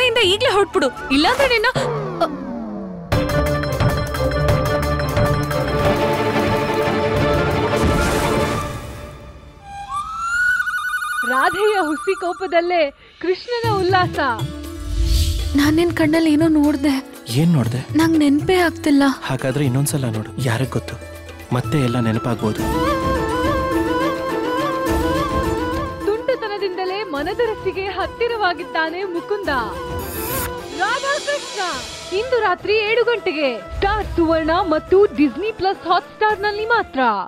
ಮನೆಯಿಂದ ಈಗ್ಲೇ ಹೊಟ್ಬಿಡು ಇಲ್ಲಾಂದ್ರೆ ನಿನ್ನ ಅ, ರಾಧೆಯ ಹುಸಿ ಕೋಪದಲ್ಲೇ ಕೃಷ್ಣನ ಉಲ್ಲಾಸ ನಾನ್ ನಿನ್ ಕಣ್ಣಲ್ಲಿ ಏನೋ ನೋಡ್ದೆ ಏನ್ ನೋಡ್ದೆ ನಂಗ್ ನೆನ್ಪೇ ಆಗ್ತಿಲ್ಲ ಹಾಗಾದ್ರೆ ಇನ್ನೊಂದ್ಸಲ ನೋಡು ಯಾರಿಗ್ ಗೊತ್ತು ಮತ್ತೆ ಎಲ್ಲ ನೆನಪಾಗ್ಬೋದು ತುಂಟತನದಿಂದಲೇ ಮನದರಸಿಗೆ ಹತ್ತಿರವಾಗಿದ್ದಾನೆ ಮುಕುಂದ ರಾಧಾಕೃಷ್ಣ ಇಂದು ರಾತ್ರಿ ಏಳು ಗಂಟೆಗೆ ಸ್ಟಾರ್ ಸುವರ್ಣ ಮತ್ತು ಡಿಸ್ನಿ ಪ್ಲಸ್ ಹಾಟ್ ಸ್ಟಾರ್ ನಲ್ಲಿ ಮಾತ್ರ